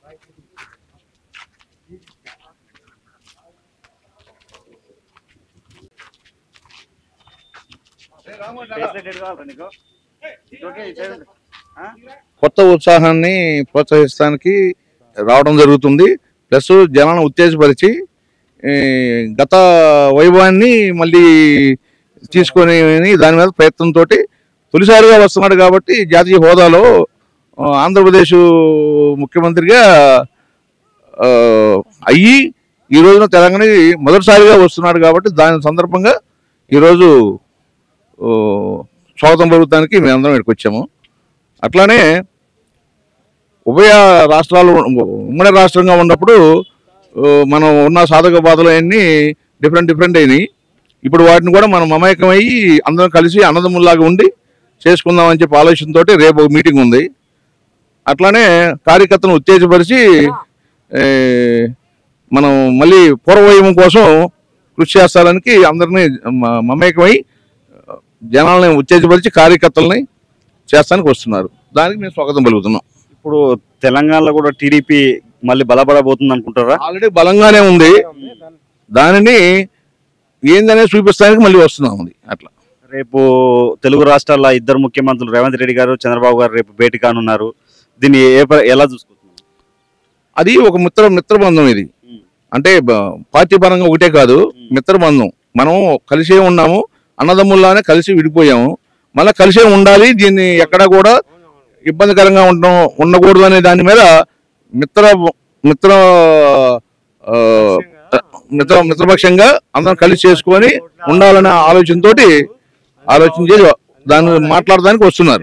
కొత్త ఉత్సాహాన్ని ప్రోత్సహిస్తానికి రావడం జరుగుతుంది ప్లస్ జనాలను ఉత్తేజపరిచి ఈ, గత వైభవాన్ని మళ్ళీ తీసుకొని దాని మీద ప్రయత్నంతో తొలిసారిగా వస్తున్నాడు కాబట్టి జాతీయ హోదాలో ఆ, ఆంధ్రప్రదేశ్ ముఖ్యమంత్రిగా ఆ, అయ్యి ఈ రోజున తెలంగాణ మొదటిసారిగా వస్తున్నాడు కాబట్టి దాని సందర్భంగా ఈరోజు ఓ, స్వాగతం పలుకుతానికి మేమందరం ఇక్కడికి వచ్చాము అట్లానే ఉభయ రాష్ట్రాలు ఉమ్మడి రాష్ట్రంగా ఉన్నప్పుడు ఆ, మనం ఉన్న సాధక బాధలు అన్నీ డిఫరెంట్ డిఫరెంట్ అయినాయి ఇప్పుడు వాటిని కూడా మనం మమేకమయ్యి అందరం కలిసి అన్నదమ్ముల్లాగా ఉండి చేసుకుందామని చెప్పి ఆలోచనతో రేపు ఒక మీటింగ్ ఉంది అట్లానే కార్యకర్తను ఉత్తేజపరిచి ఏ, మనం మళ్ళీ పూర్వవైభవం కోసం కృషి చేస్తానికి అందరినీ మ- మమేకమై జనాలని ఉత్తేజపరిచి కార్యకర్తలని చేస్తానికి వస్తున్నారు దానికి మేము స్వాగతం పలుకుతున్నాం ఇప్పుడు తెలంగాణలో కూడా టీడీపీ మళ్ళీ బలపడబోతుంది అనుకుంటారా ఆల్రెడీ బలంగానే ఉంది దానిని ఏందనేది చూపిస్తానికి మళ్ళీ వస్తున్నాం అది అట్లా రేపు తెలుగు రాష్ట్రాల ఇద్దరు ముఖ్యమంత్రులు రేవంత్ రెడ్డి గారు చంద్రబాబు గారు రేపు భేటీ కానున్నారు దీన్ని ఏ ప- ఎలా చూసుకుంటున్నారు అది ఒక మిత్ర మిత్రబంధం ఇది అంటే బ- పార్టీ పరంగా ఒకటే కాదు మిత్రబంధం మనం కలిసే ఉన్నాము అన్నదమ్ముల్లానే కలిసి విడిపోయాము మళ్ళీ కలిసే ఉండాలి దీన్ని ఎక్కడ కూడా ఇబ్బందికరంగా ఉండడం ఉండకూడదు అనే దాని మీద మిత్ర మిత్ర ఆ, మిత్ర మిత్రపక్షంగా అందరం కలిసి చేసుకొని ఉండాలనే ఆలోచనతోటి ఆలోచన చేసి దాన్ని మాట్లాడడానికి వస్తున్నారు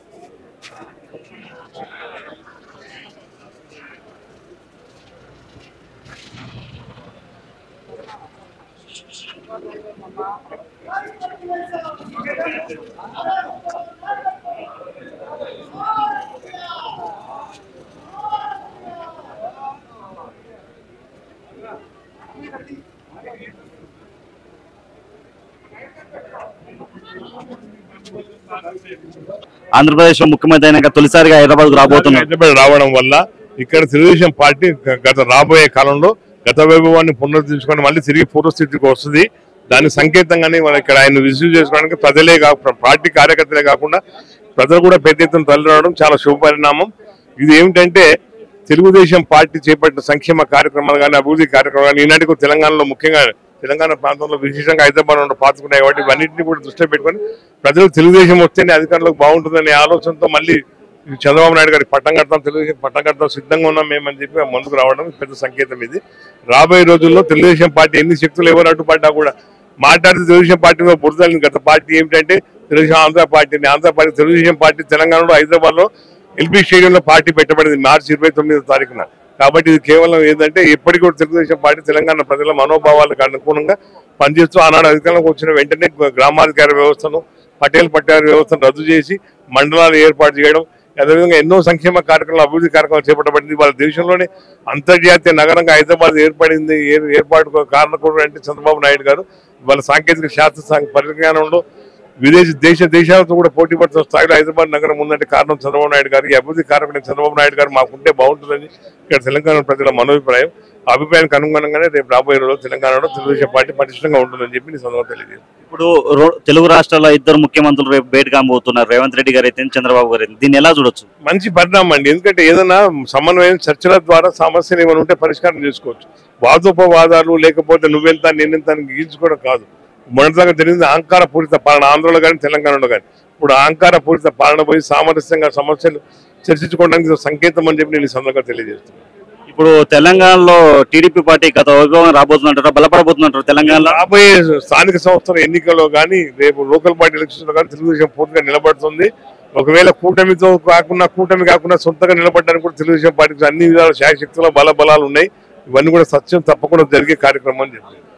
ఆంధ్రప్రదేశ్ లో ముఖ్యమంత్రి అయినాక తొలిసారిగా హైదరాబాద్ రాబోతున్నారు హైదరాబాద్ రావడం వల్ల ఇక్కడ తెలుగుదేశం పార్టీ గ- గత రాబోయే కాలంలో గత వైభవాన్ని పునరుద్ధరించుకొని మళ్ళీ తిరిగి పూర్వస్థితికి వస్తుంది దాని సంకేతంగానే మనం ఇక్కడ ఆయన రిసీవ్ చేసుకోవడానికి ప్రజలే కాకుండా పార్టీ కార్యకర్తలే కాకుండా ప్రజలు కూడా పెద్ద ఎత్తున తరలి రావడం చాలా శుభ పరిణామం ఇది ఏమిటంటే తెలుగుదేశం పార్టీ చేపట్టిన సంక్షేమ కార్యక్రమాలు కానీ అభివృద్ధి కార్యక్రమాలు కానీ ఈనాటికి తెలంగాణలో ముఖ్యంగా తెలంగాణ ప్రాంతంలో విశేషంగా హైదరాబాద్ నుండి పాతుకున్నాయి కాబట్టి ఇవన్నింటినీ కూడా దృష్టిలో పెట్టుకొని ప్రజలు తెలుగుదేశం వస్తేనే అధికారంలోకి బాగుంటుందనే ఆలోచనతో మళ్ళీ ఈ చంద్రబాబు నాయుడు గారికి పట్టం కడతాం తెలుగుదేశం పట్టం కడతాం సిద్ధంగా ఉన్నాం మేమని చెప్పి ముందుకు రావడం పెద్ద సంకేతం ఇది రాబోయే రోజుల్లో తెలుగుదేశం పార్టీ ఎన్ని శక్తులు ఎవరు అడ్డుపడ్డా కూడా మాట్లాడితే తెలుగుదేశం పార్టీలో బురదలింది గత పార్టీ ఏమిటంటే తెలుగుదేశం ఆంధ్ర పార్టీని ఆంధ్ర పార్టీ తెలుగుదేశం పార్టీ తెలంగాణలో హైదరాబాద్ లో ఎల్బీ స్టేడియంలో పార్టీ పెట్టబడింది మార్చి ఇరవై తొమ్మిదో తారీఖున కాబట్టి ఇది కేవలం ఏంటంటే ఎప్పటికీ కూడా తెలుగుదేశం పార్టీ తెలంగాణ ప్రజల మనోభావాలకు అనుగుణంగా పనిచేస్తూ ఆనాడు అధికారంలోకి వచ్చిన వెంటనే గ్రామాధికార వ్యవస్థను పటేల్ పట్టారి వ్యవస్థను రద్దు చేసి మండలాలు ఏర్పాటు చేయడం అదేవిధంగా ఎన్నో సంక్షేమ కార్యక్రమాలు అభివృద్ధి కార్యక్రమాలు చేపట్టబడింది వాళ్ళ దేశంలోనే అంతర్జాతీయ నగరంగా హైదరాబాద్ ఏర్పడింది ఏ- ఏర్పాటు కారణకుడు అంటే చంద్రబాబు నాయుడు గారు వాళ్ళ సాంకేతిక శాస్త్ర సాంక పరిజ్ఞానంలో విదేశీ దేశ దేశాలతో కూడా పోటీ పడుతున్న స్థాయిలో హైదరాబాద్ నగరం ఉందంటే కారణం చంద్రబాబు నాయుడు గారు ఈ అభివృద్ధి కారకుడు చంద్రబాబు నాయుడు గారు మాకుంటే బాగుంటుందని ఇక్కడ తెలంగాణ ప్రజల మనోభిప్రాయం ఆ అభిప్రాయానికి అనుగుణంగానే రేపు రాబోయే రోజుల్లో తెలంగాణలో తెలుగుదేశం పార్టీ పటిష్టంగా ఉంటుందని చెప్పి నేను సందర్భంగా తెలియజేస్తాను ఇప్పుడు రో- తెలుగు రాష్ట్రాల ఇద్దరు ముఖ్యమంత్రులు రేపు భేటీ కాబోతున్నారు రేవంత్ రెడ్డి గారు అయితే చంద్రబాబు గారు అయితే దీన్ని ఎలా చూడొచ్చు మంచి పరిణామం అండి ఎందుకంటే ఏదైనా సమన్వయం చర్చల ద్వారా సమస్యలు ఏమైనా ఉంటే పరిష్కారం చేసుకోవచ్చు వాదోపవాదాలు లేకపోతే నువ్వెంత నేనెంత అని గీల్చుకోవడం కాదు మొదటిదాకా జరిగింది అహంకార పూరిత పాలన ఆంధ్రలో కానీ తెలంగాణలో కానీ ఇప్పుడు అహంకార పూరిత పాలన పోయి సామరస్యంగా సమస్యలు చర్చించుకోవడానికి ఇది ఒక సంకేతం అని చెప్పి నేను ఈ సందర్భంగా తెలియజేస్తున్నాను ఇప్పుడు తెలంగాణలో టీడీపీ పార్టీ గత వైభవం రాబోతున్నట్టారా బలపడబోతున్నట్టారా తెలంగాణలో రాబోయే స్థానిక సంస్థల ఎన్నికల్లో కానీ రేపు లోకల్ పార్టీ ఎలక్షన్స్ లో కానీ తెలుగుదేశం పూర్తిగా నిలబడుతుంది ఒకవేళ కూటమితో కాకుండా కూటమి కాకుండా సొంతంగా నిలబడడానికి కూడా తెలుగుదేశం పార్టీకి అన్ని విధాల శాయశక్తుల బల బలాలు ఉన్నాయి ఇవన్నీ కూడా సత్యం తప్పకుండా జరిగే కార్యక్రమం అని చెప్పారు